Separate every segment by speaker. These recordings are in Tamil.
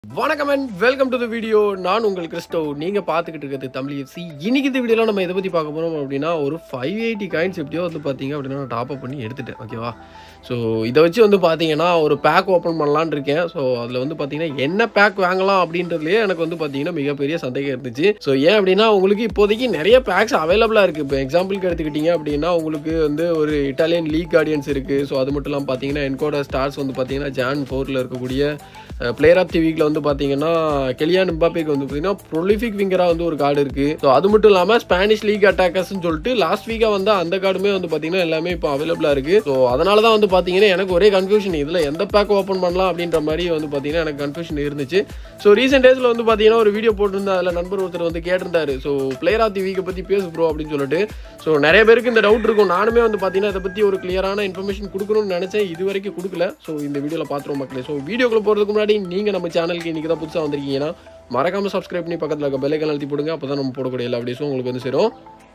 Speaker 1: வணக்கம் and welcome to the video நான் உங்கள் கிறிஸ்டோ நீங்கள் பார்த்துக்கிட்டு இருக்கிறது தமிழ் எஃப்சி இன்னைக்கு இந்த வீடியோவில் நம்ம எதை பற்றி பார்க்க போகிறோம் அப்படின்னா ஒரு ஃபைவ் எயிட்டி காயின்ஸ் எப்படியோ வந்து பார்த்தீங்க அப்படின்னா நான் டாப் அப் பண்ணி எடுத்துட்டேன் ஓகேவா ஸோ இதை வச்சு வந்து பார்த்தீங்கன்னா ஒரு பேக் ஓப்பன் பண்ணலான்னு இருக்கேன் ஸோ அதில் வந்து பார்த்தீங்கன்னா என்ன பேக் வாங்கலாம் அப்படின்றதுலேயே எனக்கு வந்து பார்த்தீங்கன்னா மிகப்பெரிய சந்தேகம் இருந்துச்சு ஸோ ஏன் அப்படின்னா உங்களுக்கு இப்போதைக்கு நிறைய பேக்ஸ் அவைலபிளாக இருக்குது இப்போ எக்ஸாம்பிளுக்கு எடுத்துக்கிட்டிங்க அப்படின்னா உங்களுக்கு வந்து ஒரு இட்டாலியன் லீக் கார்டியன்ஸ் இருக்குது ஸோ அது மட்டும் இல்லாமல் பார்த்தீங்கன்னா என்கோட ஸ்டார்ஸ் வந்து பார்த்தீங்கன்னா ஜான் ஃபோரில் இருக்கக்கூடிய பிளேயர் ஆஃப் தி வீக்கில் வந்து பார்த்தீங்கன்னா கெலியான் எம்பாப்பேக்கு வந்து பார்த்தீங்கன்னா ப்ரொலிஃபிக் விங்கராக வந்து ஒரு கார்டு இருக்குது ஸோ அது மட்டும் இல்லாமல் ஸ்பானிஷ் லீக் அட்டாக்கர்ஸ்னு சொல்லிட்டு லாஸ்ட் வீக்காக வந்து அந்த கார்டுமே வந்து பார்த்தீங்கன்னா எல்லாமே இப்போ அவைலபிளாக இருக்குது ஸோ அதனால தான் வந்து பார்த்தீங்கன்னா எனக்கு ஒரே கன்ஃபியூஷன் இதில் எந்த பேக் ஓப்பன் பண்ணலாம் அப்படின்ற மாதிரி வந்து பார்த்தீங்கன்னா எனக்கு கன்ஃபியூஷன் இருந்துச்சு ஸோ ரீசெண்ட் டேஸில் வந்து பார்த்தீங்கன்னா ஒரு வீடியோ போட்டிருந்தேன் அதில் நண்பர் ஒருத்தர் வந்து கேட்டிருந்தாரு ஸோ பிளேயர் ஆஃப் தி வீக்கை பற்றி பேசு ப்ரோ அப்படின்னு சொல்லிட்டு ஸோ நிறைய பேருக்கு இந்த டவுட் இருக்கும் நானுமே வந்து பார்த்தீங்கன்னா இதை பற்றி ஒரு கிளியரான இன்ஃபர்மேஷன் கொடுக்கணும்னு நினச்சேன் இது வரைக்கும் கொடுக்கல ஸோ இந்த வீடியோவில் பார்த்துருவோம் மக்களே ஸோ வீடியோக்குள்ள போகிறதுக்கு முன்னாடி நீங்கள் நம்ம சேனலுக்கு இன்றைக்கி தான் புதுசாக வந்திருக்கீங்கன்னா மறக்காமல் சப்ஸ்கிரைப் பண்ணி பக்கத்தில் இருக்க பெல்லைக்கன் அழுத்தி போடுங்க அப்போ தான் நம்ம போடக்கூடிய எல்லா வீடியோஸும் உங்களுக்கு வந்து சேரும்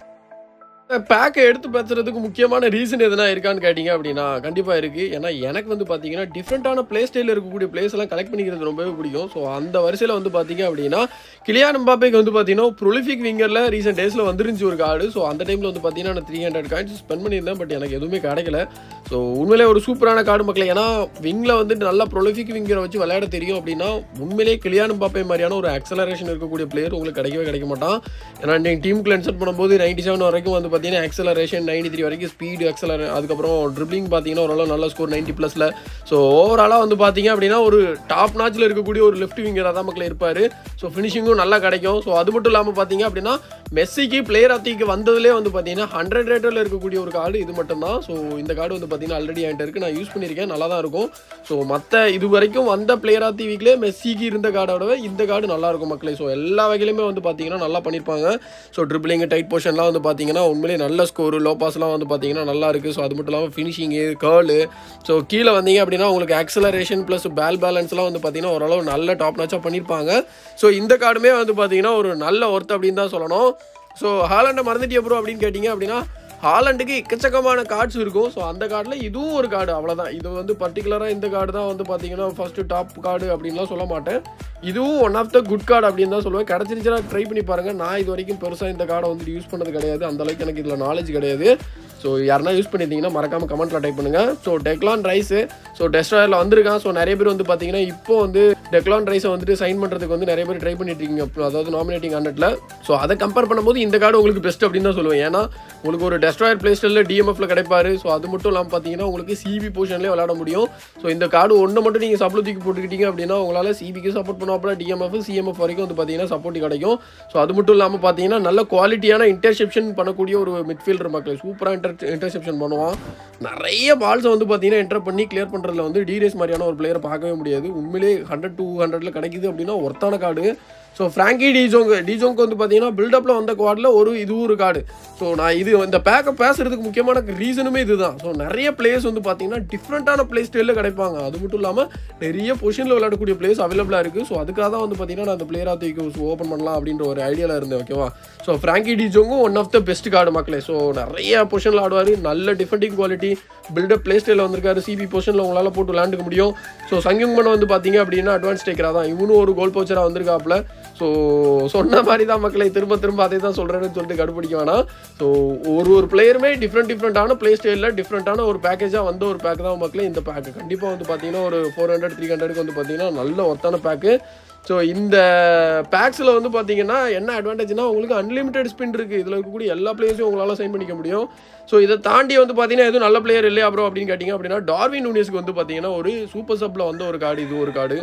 Speaker 1: பேக்கை எடுத்து பேசுறதுக்கு முக்கியமான ரீசன் எதுனா இருக்கான்னு கேட்டிங்க அப்படின்னா கண்டிப்பாக இருக்குது ஏன்னா எனக்கு வந்து பார்த்தீங்கன்னா டிஃப்ரெண்ட்டான பிளே ஸ்டைலில் இருக்கக்கூடிய பிளேஸ் எல்லாம் கலெக்ட் பண்ணிக்கிறது ரொம்பவே பிடிக்கும் ஸோ அந்த வரிசையில் வந்து பார்த்தீங்க அப்படின்னா கிளியான் எம்பாப்பேக்கு வந்து பார்த்தீங்கன்னா ப்ரொலிஃபிக் விங்கரில் ரீசெண்ட் டேஸில் வந்துருந்துச்சு ஒரு கார்டு ஸோ அந்த டைமில் வந்து பார்த்தீங்கன்னா நான் த்ரீ ஹண்ட்ரட் காயின்ஸ் ஸ்பெண்ட் பண்ணியிருந்தேன் பட் எனக்கு எதுவுமே கிடைக்கல ஸோ உண்மையிலே ஒரு சூப்பரான கார்டு மக்கள் ஏன்னா விங்கில் வந்துட்டு நல்லா ப்ரொலிஃபிக் விங்கரை வச்சு விளையாட தெரியும் அப்படின்னா உண்மையிலேயே கிளியான் எம்பாப்பே மாதிரியான ஒரு அக்சலரேஷன் இருக்கக்கூடிய பிளேயர் உங்களுக்கு கிடைக்கவே கிடைக்க மாட்டான் ஏன்னா நீங்கள் டீமுக்குள்ள இன்சர்ட் பண்ணும்போது நைன்டி செவன் வரைக்கும் வந்து பார்த்தீங்கன்னா எக்ஸலரேஷன் நைன்டி த்ரீ வரைக்கும் ஸ்பீடு எக்ஸலர் அதுக்கப்புறம் ட்ரிப்ளிங் பார்த்தீங்கன்னா ஓரளவு நல்ல ஸ்கோர் நைன்டி ப்ளஸில் ஸோ ஓவராலாக வந்து பார்த்தீங்க அப்படின்னா ஒரு டாப் நாச்சில் இருக்கக்கூடிய ஒரு லெஃப்ட் விங்கராக தான் மக்கள் இருப்பார் ஸோ ஃபினிஷிங்கும் நல்லா கிடைக்கும் ஸோ அது மட்டும் இல்லாமல் பார்த்தீங்க அப்படின்னா மெஸ்ஸிக்கு பிளேயர் ஆத்திக்கு வந்ததுலேயே வந்து பார்த்தீங்கன்னா ஹண்ட்ரட் ரேட்டரில் இருக்கக்கூடிய ஒரு கார்டு இது மட்டும்தான் ஸோ இந்த கார்டு வந்து பார்த்தீங்கன்னா ஆல்ரெடி என்கிட்ட இருக்குது நான் யூஸ் பண்ணியிருக்கேன் நல்லா தான் இருக்கும் ஸோ மற்ற இது வரைக்கும் வந்த பிளேயர் ஆஃப் தி வீக்லேயே மெஸ்ஸிக்கு இருந்த கார்டோட இந்த கார்டு நல்லா இருக்கும் மக்களே ஸோ எல்லா வகையிலுமே வந்து பார்த்தீங்கன்னா நல்லா பண்ணியிருப்பாங்க ஸோ ட்ரிபிளிங் டைட் பொசிஷன்லாம் வந்து பார்த்தீங்கன்னா உண்மையிலேயே நல்ல ஸ்கோரு லோ பாஸ்லாம் வந்து பார்த்தீங்கன்னா நல்லா இருக்குது ஸோ அது மட்டும் இல்லாமல் ஃபினிஷிங்கு கேர்ளு ஸோ கீழே வந்தீங்க அப்படின்னா உங்களுக்கு ஆக்சலரேஷன் ப்ளஸ் பேல் பேலன்ஸ்லாம் வந்து பார்த்தீங்கன்னா ஓரளவு நல்ல டாப் நாச்சாக பண்ணியிருப்பாங்க ஸோ இந்த கார்டுமே வந்து பார்த்தீங்கன்னா ஒரு நல்ல ஒர்த் அப்படின்னு தான் சொல்லணும் ஸோ ஹாலண்டை மறந்துட்டிய ப்ரோ அப்படின்னு கேட்டிங்க அப்படின்னா ஹாலண்டுக்கு எக்கச்சக்கமான கார்ட்ஸ் இருக்கும் ஸோ அந்த கார்டில் இதுவும் ஒரு கார்டு அவ்வளோதான் இது வந்து பர்டிகுலராக இந்த கார்டு தான் வந்து பார்த்தீங்கன்னா ஃபஸ்ட்டு டாப் கார்டு அப்படின்லாம் சொல்ல மாட்டேன் இதுவும் one of the good card அப்படின்னு தான் சொல்லுவேன் கிடச்சிருச்சுன்னா ட்ரை பண்ணி பாருங்கள் நான் இது வரைக்கும் பெருசாக இந்த கார்டை வந்து யூஸ் பண்ணது கிடையாது அந்த அளவுக்கு எனக்கு இதில் நாலேஜ் கிடையாது ஸோ யாருனா யூஸ் பண்ணியிருந்தீங்கன்னா மறக்காம கமெண்ட்டில் டைப் பண்ணுங்கள் ஸோ டெக்லான் ரைஸு ஸோ டெஸ்ட்ராயரில் வந்திருக்கான் ஸோ நிறைய பேர் வந்து பார்த்தீங்கன்னா இப்போ வந்து டெக்லான் ரைஸை வந்துட்டு சைன் பண்ணுறதுக்கு வந்து நிறைய பேர் ட்ரை பண்ணிட்டு இருக்கீங்க அப்புறம் அதாவது நாமினேட்டிங் ஹண்ட்ரட்ல ஸோ அதை கம்பேர் பண்ணும்போது இந்த கார்டு உங்களுக்கு பெஸ்ட் அப்படின்னு தான் சொல்லுவேன் ஏன்னா உங்களுக்கு ஒரு டெஸ்ட்ராயர் பிளே ஸ்டைலில் டிஎம்எஃப்ல கிடைப்பாரு ஸோ அது மட்டும் இல்லாமல் பார்த்தீங்கன்னா உங்களுக்கு சிபி பொசிஷன்லேயே விளையாட முடியும் ஸோ இந்த கார்டு ஒன்று மட்டும் நீங்கள் சப்ளை தூக்கி போட்டுக்கிட்டீங்க அப்படின்னா உங்களால் சிபிக்கு சப்போர்ட் பண்ணுவாப்பில் டிஎம்எஃப் சிஎம்எஃப் வரைக்கும் வந்து பார்த்தீங்கன்னா சப்போர்ட் கிடைக்கும் ஸோ அது மட்டும் இல்லாமல் பார்த்தீங்கன்னா நல்ல குவாலிட்டியான இன்டர்செப்ஷன் பண்ணக்கூடிய ஒரு மிட்ஃபீல்டர் மக்கள் சூப்பராக இன்டர் இன்டர்செப்ஷன் பண்ணுவான் நிறைய பால்ஸை வந்து பார்த்தீங்கன்னா என்டர் பண்ணி கிளியர் பண்ணுறதுல வந்து டிரேஸ் மாதிரியான ஒரு பிளேயரை பார்க்கவே முடியாது உண்மையிலே ஹண்ட்ரட் டூ ஹண்ட்ரட்ல கிடைக்குது அப்படின்னா ஒர்த்தான கார்டு ஸோ ஃப்ராங்கி டிஜோங் டிஜோங்க்கு வந்து பார்த்தீங்கன்னா பில்டப்பில் வந்த குவாடில் ஒரு இதுவும் ஒரு கார்டு ஸோ நான் இது இந்த பேக்கை பேசுறதுக்கு முக்கியமான ரீசனுமே இதுதான் ஸோ நிறைய பிளேயர்ஸ் வந்து பார்த்தீங்கன்னா டிஃப்ரெண்ட்டான பிளே ஸ்டைலில் கிடைப்பாங்க அது மட்டும் இல்லாமல் நிறைய பொசிஷனில் விளையாடக்கூடிய பிளேஸ் அவைலபிளாக இருக்குது ஸோ அதுக்காக தான் வந்து பார்த்தீங்கன்னா நான் அந்த பிளேயர் ஆஃப் தி ஓப்பன் பண்ணலாம் அப்படின்ற ஒரு ஐடியாவில் இருந்தேன் ஓகேவா ஸோ ஃப்ராங்கி டிஜோங்கும் one of the best card மக்களே ஸோ நிறைய பொசிஷனில் ஆடுவார் நல்ல டிஃபெண்டிங் குவாலிட்டி பில்டப் பிளே ஸ்டைலில் வந்திருக்காரு சிபி பொசிஷனில் உங்களால் போட்டு விளாண்டுக்க முடியும் ஸோ சங்கிங் பண்ண வந்து பார்த்தீங்க அப்படின்னா அட்வான்ஸ் டேக்கராக தான் இவனும் ஒரு கோல் போச்சராக வந்திருக்காப்புல ஸோ சொன்ன மாதிரி தான் மக்களை திரும்ப திரும்ப அதே தான் சொல்கிறேன்னு சொல்லிட்டு கடுப்பிடிக்க வேணாம் ஸோ ஒரு ஒரு பிளேயருமே டிஃப்ரெண்ட் டிஃப்ரெண்ட்டான பிளே ஸ்டைலில் டிஃப்ரெண்ட்டான ஒரு பேக்கேஜாக வந்த ஒரு பேக் தான் மக்களே இந்த பேக்கு கண்டிப்பாக வந்து பார்த்தீங்கன்னா ஒரு ஃபோர் ஹண்ட்ரட் த்ரீ ஹண்ட்ரடுக்கு வந்து பார்த்தீங்கன்னா நல்ல ஒர்த்தான பேக்கு ஸோ இந்த பேக்ஸில் வந்து பார்த்தீங்கன்னா என்ன அட்வான்டேஜ்னா உங்களுக்கு அன்லிமிட்டெட் ஸ்பின் இருக்குது இதில் இருக்கக்கூடிய எல்லா பிளேயர்ஸையும் உங்களால் சைன் பண்ணிக்க முடியும் ஸோ இதை தாண்டி வந்து பார்த்தீங்கன்னா எதுவும் நல்ல பிளேயர் இல்லையா ப்ரோ அப்படின்னு கேட்டிங்க அப்படின்னா டார்வின் நூனியஸ்க்கு வந்து பார்த்தீங்கன்னா ஒரு சூப்பர் சப்பில் வந்த ஒரு கார்டு இது ஒரு கார்டு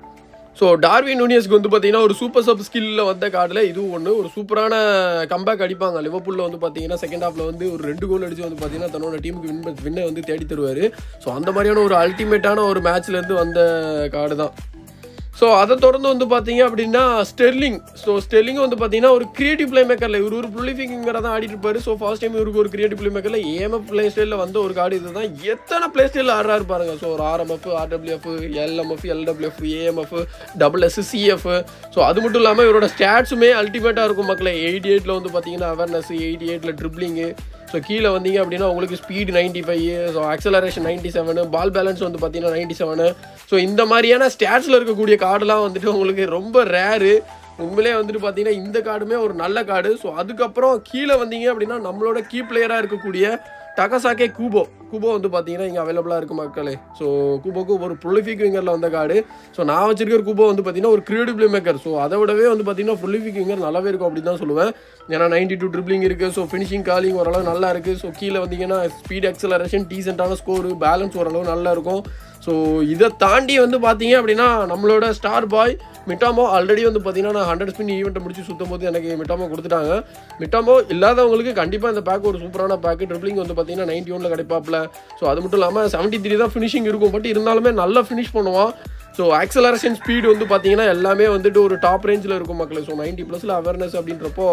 Speaker 1: ஸோ டார்வின் நூனியஸ்க்கு வந்து பார்த்தீங்கன்னா ஒரு சூப்பர் சப் ஸ்கில்ல வந்த கார்டில் இதுவும் ஒன்று ஒரு சூப்பரான கம்பேக் அடிப்பாங்க லிவர்பூலில் வந்து பார்த்தீங்கன்னா செகண்ட் ஹாஃபில் வந்து ஒரு ரெண்டு கோல் அடிச்சு வந்து பார்த்தீங்கன்னா தன்னோட டீமுக்கு வின் வின்னை வந்து தேடி தருவார் ஸோ அந்த மாதிரியான ஒரு அல்டிமேட்டான ஒரு மேட்ச்லேருந்து வந்த கார்டு தான் ஸோ அதை தொடர்ந்து வந்து பார்த்தீங்க அப்படின்னா ஸ்டெர்லிங் ஸோ ஸ்டெர்லிங் வந்து பார்த்தீங்கன்னா ஒரு கிரியேட்டிவ் பிளே மேக்கரில் இவர் ஒரு ப்ரொலிஃபிங்கிற தான் ஆடிட்டு இருப்பாரு ஸோ ஃபர்ஸ்ட் டைம் இவருக்கு ஒரு கிரியேட்டிவ் பிளே மேக்கரில் ஏஎம்எஃப் பிளே ஸ்டைலில் வந்த ஒரு கார்டு இதுதான் எத்தனை பிளே ஸ்டைலில் ஆடுறாரு பாருங்க ஸோ ஒரு RMF RWF LMF LWF AMF double S CF so அது மட்டும் இல்லாமல் இவரோட ஸ்டாட்ஸுமே அல்டிமேட்டாக இருக்கும் மக்களே எயிட்டி எயிட்டில் வந்து பார்த்தீங்கன்னா அவேர்னஸ் எயிட்டி எயிட்டில் ட்ரிப்ளிங்கு ஸோ கீழே வந்தீங்க அப்படின்னா உங்களுக்கு speed ninety five so acceleration ninety seven ball balance வந்து பார்த்தீங்கன்னா நைன்ட்டி செவனு ஸோ இந்த மாதிரியான ஸ்டாட்ஸில் இருக்கக்கூடிய கார்டுலாம் வந்துட்டு உங்களுக்கு ரொம்ப ரேரு உண்மையிலே வந்துட்டு பார்த்தீங்கன்னா இந்த கார்டுமே ஒரு நல்ல கார்டு ஸோ அதுக்கப்புறம் கீழே வந்தீங்க அப்படின்னா நம்மளோட கீ பிளேயராக இருக்கக்கூடிய டகசாக்கே கூபோ கூபோ வந்து பார்த்தீங்கன்னா இங்கே அவைலபிளாக இருக்குது மக்களே ஸோ கூபோக்கு ஒரு ப்ரொலிஃபிக் விங்கரில் வந்த கார்டு ஸோ நான் வச்சிருக்கிற கூபோ வந்து பார்த்தீங்கன்னா ஒரு கிரியேட்டிவ் பிளே மேக்கர் ஸோ அதை விடவே வந்து பார்த்தீங்கன்னா ப்ரொலிஃபிக் விங்கர் நல்லாவே இருக்கும் அப்படின்னு தான் சொல்லுவேன் ஏன்னா நைன்டி டூ ட்ரிப்ளிங் இருக்குது ஸோ ஃபினிஷிங் காலிங் ஓரளவு நல்லா இருக்குது ஸோ கீழே வந்தீங்கன்னா ஸ்பீட் எக்ஸலரேஷன் டீசென்ட்டான ஸ்கோரு பேலன்ஸ் ஓரளவு நல்லா இருக்கும் ஸோ இதை தாண்டி வந்து பார்த்தீங்க அப்படின்னா நம்மளோட ஸ்டார் பாய் மிட்டாமோ ஆல்ரெடி வந்து பார்த்தீங்கன்னா நான் ஹண்ட்ரட் ஸ்பின் ஈவெண்ட்டை முடிச்சு சுற்றும் போது எனக்கு மிட்டாமோ கொடுத்துட்டாங்க மிட்டாமோ இல்லாதவங்களுக்கு கண்டிப்பாக இந்த பேக் ஒரு சூப்பரான பேக் ட்ரிப்ளிங் வந்து பார்த்தீங்கன்னா நைன்டி ஒனில் கிடைப்பாப்ல ஸோ அது மட்டும் இல்லாமல் செவன்ட்டி த்ரீ தான் ஃபினிஷிங் இருக்கும் பட் இருந்தாலுமே நல்லா ஃபினிஷ் பண்ணுவான் ஸோ ஆக்சலரேஷன் ஸ்பீடு வந்து பார்த்தீங்கன்னா எல்லாமே வந்துட்டு ஒரு டாப் ரேஞ்சில் இருக்கும் மக்களே ஸோ நைன்ட்டி ப்ளஸில் அவேர்னஸ் அப்படின்றப்போ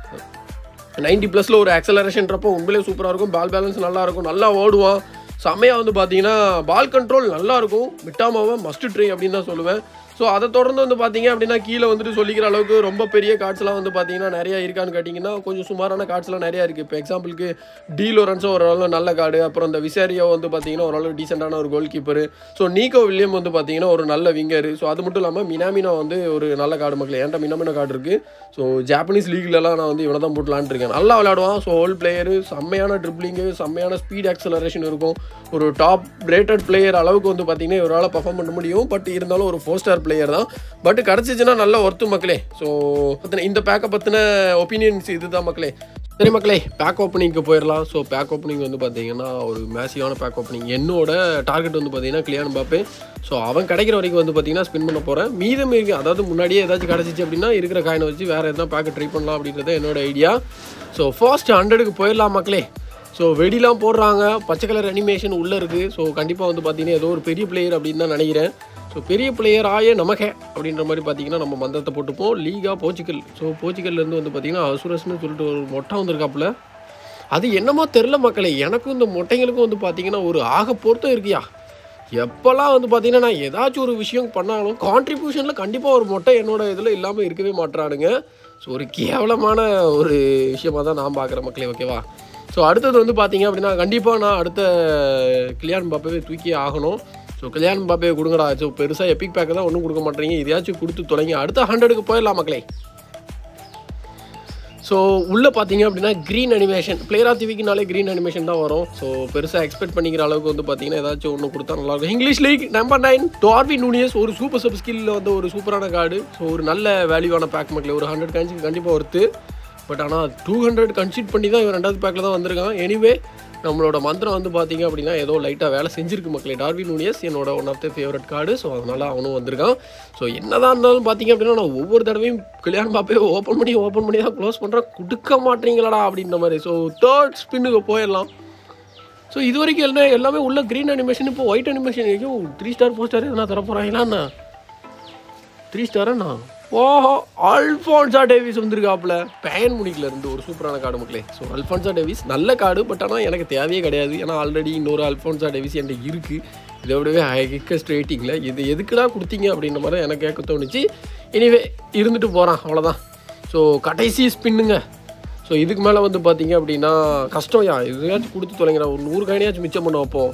Speaker 1: நைன்டி ப்ளஸில் ஒரு ஆக்சலரேஷன்றப்போ உண்மையிலே சூப்பராக இருக்கும் பால் பேலன்ஸ் நல்லா இருக்கும் நல்லா ஓடுவான் செம்மையாக வந்து பார்த்தீங்கன்னா பால் கண்ட்ரோல் நல்லா இருக்கும் மிட்டாமாவை மஸ்ட் ட்ரை அப்படின்னு தான் சொல்லுவேன் ஸோ அதை தொடர்ந்து வந்து பார்த்தீங்க அப்படின்னா கீழே வந்துட்டு சொல்லிக்கிற அளவுக்கு ரொம்ப பெரிய கார்ட்ஸ்லாம் வந்து பார்த்தீங்கன்னா நிறையா இருக்கான்னு கேட்டிங்கன்னா கொஞ்சம் சுமாரான கார்ட்ஸ்லாம் நிறையா இருக்குது இப்போ எக்ஸாம்பிளுக்கு டி லோரன்ஸோ ஓரளவு நல்ல கார்டு அப்புறம் இந்த விசாரியோ வந்து பார்த்தீங்கன்னா ஓரளவு டீசெண்டான ஒரு goalkeeper so Nico William வந்து பார்த்தீங்கன்னா ஒரு நல்ல விங்கர் ஸோ அது மட்டும் இல்லாமல் மினாமினோ வந்து ஒரு நல்ல கார்டு மக்கள் என்கிட்ட மினாமினோ கார்டு இருக்குது ஸோ ஜாப்பனீஸ் லீக்லலாம் நான் வந்து இவனை தான் போட்டு இருக்கேன் நல்லா விளையாடுவான் ஸோ ஹோல் பிளேயரு செம்மையான ட்ரிப்ளிங்கு செம்மையான ஸ்பீட் ஆக்சலரேஷன் இருக்கும் ஒரு டாப் ரேட்டட் பிளேயர் அளவுக்கு வந்து பார்த்தீங்கன்னா இவரால் பர்ஃபார்ம் பண்ண முடியும் பட் இருந்தாலும் ஒரு ஃபோர் ஸ்டார் பிளேயர் தான் பட் கிடச்சிச்சின்னா நல்ல ஒர்த்து மக்களே ஸோ இந்த பேக்கை பற்றின ஒப்பீனியன்ஸ் இதுதான் மக்களே சரி மக்களே பேக் ஓப்பனிங்க்கு போயிடலாம் ஸோ பேக் ஓப்பனிங் வந்து பார்த்தீங்கன்னா ஒரு மேசிவான பேக் ஓப்பனிங் என்னோட டார்கெட் வந்து பார்த்தீங்கன்னா கிளியான் பாப்பே ஸோ அவன் கிடைக்கிற வரைக்கும் வந்து பார்த்தீங்கன்னா ஸ்பின் பண்ண போகிறேன் மீதம் இருக்கு அதாவது முன்னாடியே ஏதாச்சும் கிடச்சிச்சு அப்படின்னா இருக்கிற காயினை வச்சு வேறு எதனா பேக்கை ட்ரை பண்ணலாம் அப்படின்றது என்னோட ஐடியா ஸோ ஃபர்ஸ்ட் ஹண்ட்ரடுக்கு போயிடலாம் மக்களே ஸோ வெடிலாம் போடுறாங்க பச்சை கலர் அனிமேஷன் உள்ளே இருக்குது ஸோ கண்டிப்பாக வந்து பார்த்தீங்கன்னா ஏதோ ஒரு பெரிய பிளேயர் அப்படின்னு தான் நினைக்கிறேன் ஸோ பெரிய பிளேயர் ஆய நமக்கே அப்படின்ற மாதிரி பார்த்தீங்கன்னா நம்ம மந்திரத்தை போட்டுப்போம் லீகா போர்ச்சுகல் ஸோ போர்ச்சுகல்லேருந்து வந்து பார்த்தீங்கன்னா அசுரஸ்னு சொல்லிட்டு ஒரு மொட்டை வந்திருக்காப்புல அது என்னமோ தெரில மக்களே எனக்கும் இந்த மொட்டைங்களுக்கும் வந்து பார்த்தீங்கன்னா ஒரு ஆக பொருத்தம் இருக்கியா எப்போல்லாம் வந்து பார்த்தீங்கன்னா நான் ஏதாச்சும் ஒரு விஷயம் பண்ணாலும் கான்ட்ரிபியூஷனில் கண்டிப்பாக ஒரு மொட்டை என்னோட இதில் இல்லாமல் இருக்கவே மாட்டுறானுங்க ஸோ ஒரு கேவலமான ஒரு விஷயமாக தான் நான் பார்க்குறேன் மக்களே ஓகேவா ஸோ அடுத்தது வந்து பார்த்தீங்க அப்படின்னா கண்டிப்பாக நான் அடுத்த கிளியான் பாப்பாவே தூக்கி ஆகணும் ஸோ கல்யாணம் பாப்பே கொடுங்கடா ஸோ பெருசாக எப்பிக் பேக்கு தான் ஒன்றும் கொடுக்க மாட்டேறீங்க இதையாச்சும் கொடுத்து தொலைங்க அடுத்த ஹண்ட்ரடுக்கு போயிடலாம் மக்களே ஸோ உள்ளே பார்த்தீங்க அப்படின்னா green animation player of the வீக்னாலே க்ரீன் அனிமேஷன் தான் வரும் ஸோ பெருசாக எக்ஸ்பெக்ட் பண்ணிக்கிற அளவுக்கு வந்து பார்த்தீங்கன்னா ஏதாச்சும் ஒன்று கொடுத்தா நல்லாயிருக்கும் English league number nine Darwin Nunez ஒரு சூப்பர் சப் ஸ்கில்லில் வந்து ஒரு சூப்பரான கார்டு ஸோ ஒரு நல்ல வேல்யூவான பேக் மக்களே ஒரு ஹண்ட்ரட் கன்சி கண்டிப்பாக ஒருத்து பட் ஆனால் டூ ஹண்ட்ரட் கன்சிட் பண்ணி தான் இவன் ரெண்டாவது பேக்கில் தான் வந்திருக்கான் எனிவே நம்மளோட மந்திரம் வந்து பார்த்தீங்க அப்படின்னா ஏதோ லைட்டாக வேலை செஞ்சிருக்கு மக்களே டார்வின் நூனியஸ் என்னோட one of the favourite card so அதனால் அவனும் வந்திருக்கான் ஸோ என்னதான் இருந்தாலும் பார்த்தீங்க அப்படின்னா நான் ஒவ்வொரு தடவையும் கல்யாணம் பாப்பே ஓப்பன் பண்ணி ஓப்பன் பண்ணி தான் க்ளோஸ் பண்ணுறேன் கொடுக்க மாட்டீங்களாடா அப்படின்ற மாதிரி ஸோ தேர்ட் ஸ்பின்னுக்கு போயிடலாம் ஸோ இது வரைக்கும் என்ன எல்லாமே உள்ள க்ரீன் அனிமேஷன் இப்போ ஒயிட் அனிமேஷன் ஐயோ த்ரீ ஸ்டார் ஃபோர் ஸ்டார் எதனா தர போகிறாங்களாண்ணா த்ரீ ஸ்டாரண்ணா ஓஹோ அல்ஃபான்சா டேவிஸ் வந்திருக்காப்புல பேன் முனிக்கில் இருந்து ஒரு சூப்பரான கார்டு மக்களே ஸோ அல்ஃபான்சா டேவிஸ் நல்ல கார்டு பட் ஆனால் எனக்கு தேவையே கிடையாது ஏன்னா ஆல்ரெடி இன்னொரு அல்ஃபான்சா டேவிஸ் என்கிட்ட இருக்குது இதை விடவே ஹைக்கஸ்ட் ரேட்டிங்கில் இது எதுக்குடா கொடுத்தீங்க அப்படின்ற மாதிரி எனக்கு கேட்க தோணுச்சு எனிவே இருந்துட்டு போகிறான் அவ்வளோதான் ஸோ கடைசி ஸ்பின்னுங்க ஸோ இதுக்கு மேலே வந்து பார்த்தீங்க அப்படின்னா கஷ்டம் யா எதையாச்சும் கொடுத்து தொலைங்கடா ஒரு நூறு காயினாச்சும் மிச்சம் பண்ண வைப்போம்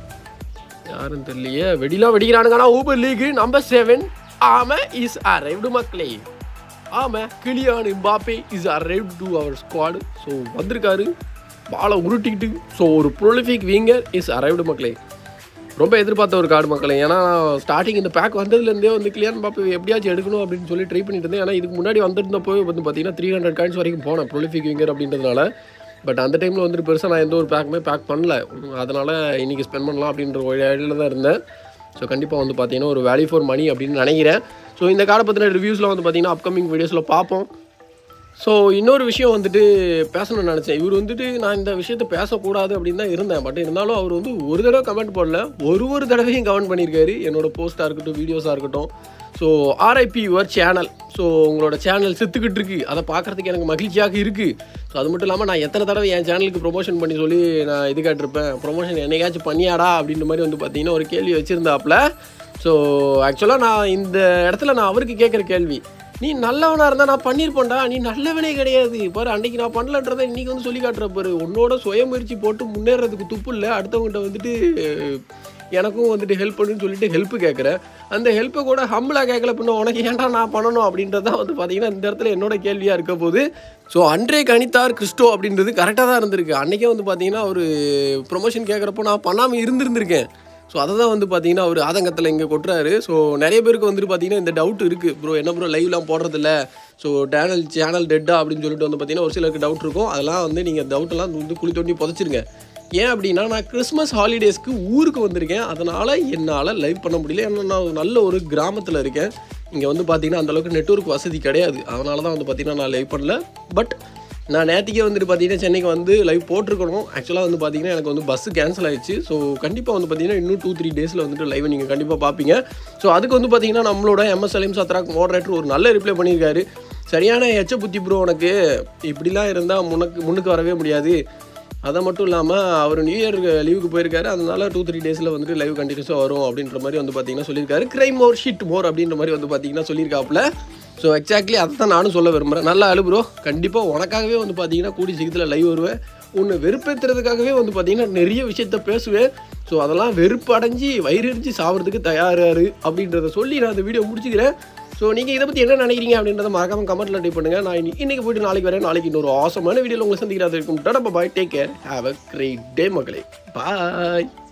Speaker 1: யாருன்னு தெரியலையே வெடிலாம் வெடிக்கிறானுங்கண்ணா ஊபர் லீக் நம்பர் செவன் ஆமா இஸ் அரைவ்டு மக்களே ஆமா Kylian Mbappe is arrived to our squad so வந்திருக்காரு பாலை உருட்டிக்கிட்டு ஸோ ஒரு ப்ரொலிஃபிக் விங்கர் இஸ் அரைவ்டு மக்களே ரொம்ப எதிர்பார்த்த ஒரு கார்டு மக்களே ஏன்னா ஸ்டார்டிங் இந்த பேக் வந்ததுலேருந்தே வந்து கிளியான் பாப்பே எப்படியாச்சும் எடுக்கணும் அப்படின்னு சொல்லி ட்ரை பண்ணிட்டு இருந்தேன் ஏன்னா இதுக்கு முன்னாடி வந்திருந்தப்போ வந்து பார்த்தீங்கன்னா த்ரீ ஹண்ட்ரட் காயின்ஸ் வரைக்கும் போனேன் ப்ரொலிஃபிக் விங்கர் அப்படின்றதுனால பட் அந்த டைமில் வந்துட்டு பெருசாக நான் எந்த ஒரு பேக்குமே பேக் பண்ணல அதனால் இன்றைக்கி ஸ்பெண்ட் பண்ணலாம் அப்படின்ற ஒரு ஐடியில் தான் இருந்தேன் ஸோ கண்டிப்பாக வந்து பார்த்தீங்கன்னா ஒரு வேல்யூ ஃபார் மணி அப்படின்னு நினைக்கிறேன் ஸோ இந்த கார்டை பற்றின ரிவ்யூஸில் வந்து பார்த்தீங்கன்னா அப்கமிங் வீடியோஸில் பார்ப்போம் ஸோ இன்னொரு விஷயம் வந்துட்டு பேசணும்னு நினச்சேன் இவர் வந்துட்டு நான் இந்த விஷயத்த பேசக்கூடாது அப்படின்னு தான் இருந்தேன் பட் இருந்தாலும் அவர் வந்து ஒரு தடவை கமெண்ட் போடல ஒரு ஒரு தடவையும் கமெண்ட் பண்ணியிருக்காரு என்னோட போஸ்ட்டாக இருக்கட்டும் வீடியோஸாக இருக்கட்டும் so RIP your channel so உங்களோட சேனல் செத்துக்கிட்டு இருக்கு அதை பார்க்குறதுக்கு எனக்கு மகிழ்ச்சியாக இருக்குது ஸோ அது மட்டும் இல்லாமல் நான் எத்தனை தடவை என் சேனலுக்கு ப்ரொமோஷன் பண்ணி சொல்லி நான் இது கேட்டிருப்பேன் ப்ரொமோஷன் என்னைக்காச்சும் பண்ணியாடா அப்படின்ற மாதிரி வந்து பார்த்தீங்கன்னா ஒரு கேள்வி வச்சுருந்தாப்புல ஸோ ஆக்சுவலாக நான் இந்த இடத்துல நான் அவருக்கு கேட்குற கேள்வி நீ நல்லவனாக இருந்தால் நான் பண்ணியிருப்பேன்டா நீ நல்லவனே கிடையாது பாரு அன்னைக்கு நான் பண்ணலன்றதை இன்னைக்கு வந்து சொல்லி காட்டுற பாரு உன்னோட சுயமுயற்சி போட்டு முன்னேறதுக்கு துப்பு இல்லை அடுத்தவங்ககிட்ட வந்துட்டு எனக்கும் வந்துட்டு ஹெல்ப் பண்ணுன்னு சொல்லிட்டு ஹெல்ப் கேட்குறேன் அந்த ஹெல்ப்பை கூட ஹம்பிளாக கேட்கல பின்ன உனக்கு ஏன்டா நான் பண்ணணும் அப்படின்றது தான் வந்து பார்த்தீங்கன்னா இந்த இடத்துல என்னோட கேள்வியாக இருக்க போது ஸோ அன்றே கணித்தார் கிறிஸ்டோ அப்படின்றது கரெக்டாக தான் இருந்திருக்கு அன்றைக்கே வந்து பார்த்தீங்கன்னா ஒரு ப்ரொமோஷன் கேட்குறப்போ நான் பண்ணாமல் இருந்திருந்திருக்கேன் ஸோ அதை தான் வந்து பார்த்தீங்கன்னா அவர் ஆதங்கத்தில் இங்கே கொட்டுறாரு ஸோ நிறைய பேருக்கு வந்துட்டு பார்த்தீங்கன்னா இந்த டவுட் இருக்குது ப்ரோ என்ன ப்ரோ லைவ்லாம் போடுறதில்ல ஸோ டேனல் சேனல் டெட்டா அப்படின்னு சொல்லிட்டு வந்து பார்த்தீங்கன்னா ஒரு சிலருக்கு டவுட் இருக்கும் அதெல்லாம் வந்து நீங்கள் டவுட்டெல்லாம் வந்து குழி தோண்டி புதைச்சிருங்க ஏன் அப்படின்னா நான் கிறிஸ்மஸ் ஹாலிடேஸ்க்கு ஊருக்கு வந்திருக்கேன் அதனால் என்னால் லைவ் பண்ண முடியல ஏன்னா நான் ஒரு நல்ல ஒரு கிராமத்தில் இருக்கேன் இங்கே வந்து பார்த்தீங்கன்னா அந்தளவுக்கு நெட்ஒர்க் வசதி கிடையாது அதனால தான் வந்து பார்த்தீங்கன்னா நான் லைவ் பண்ணல பட் நான் நேற்றுக்கே வந்துட்டு பார்த்தீங்கன்னா சென்னைக்கு வந்து லைவ் போட்டிருக்கணும் ஆக்சுவலாக வந்து பார்த்தீங்கன்னா எனக்கு வந்து பஸ்ஸு கேன்சல் ஆயிடுச்சு ஸோ கண்டிப்பாக வந்து பார்த்தீங்கன்னா இன்னும் டூ த்ரீ டேஸில் வந்துட்டு லைவ் நீங்கள் கண்டிப்பாக பார்ப்பீங்க ஸோ அதுக்கு வந்து பார்த்தீங்கன்னா நம்மளோட எம்எஸ் சலீம் சத்ராக் மாடரேட்டர் ஒரு நல்ல ரிப்ளை பண்ணியிருக்காரு சரியான எச்ச புத்தி ப்ரோ உனக்கு இப்படிலாம் இருந்தால் முனக்கு முன்னுக்கு வரவே முடியாது அதை மட்டும் இல்லாமல் அவர் நியூ இயர் லீவுக்கு போயிருக்காரு அதனால டூ த்ரீ டேஸில் வந்துட்டு லைவ் கண்டினியூஸாக வரும் அப்படின்ற மாதிரி வந்து பார்த்தீங்கன்னா சொல்லியிருக்காரு கிரைம் மோர் ஷீட் மோர் அப்படின்ற மாதிரி வந்து பார்த்தீங்கன்னா சொல்லியிருக்காப்புல ஸோ எக்ஸாக்ட்லி அதை தான் நானும் சொல்ல விரும்புகிறேன் நல்லா அழு ப்ரோ கண்டிப்பாக உனக்காகவே வந்து பார்த்தீங்கன்னா கூடி சீக்கிரத்தில் லைவ் வருவேன் உன்னை வெறுப்பேற்றுறதுக்காகவே வந்து பார்த்தீங்கன்னா நிறைய விஷயத்த பேசுவேன் ஸோ அதெல்லாம் வெறுப்பு அடைஞ்சு வயிறு எரிஞ்சு சாவறதுக்கு தயாராரு அப்படின்றத சொல்லி நான் அந்த வீடியோ முடிச்சுக்கிறேன் ஸோ நீங்கள் இதை பற்றி என்ன நினைக்கிறீங்க அப்படின்றத மறக்காம கமெண்ட்டில் டைப் பண்ணுங்கள் நான் இன்னி- இன்னைக்கு போயிட்டு நாளைக்கு வரேன் நாளைக்கு இன்னொரு ஆசமான வீடியோவில் உங்களை சந்திக்கிறது இருக்கும் டடப்பா bye take care have a great day மக்களே பாய்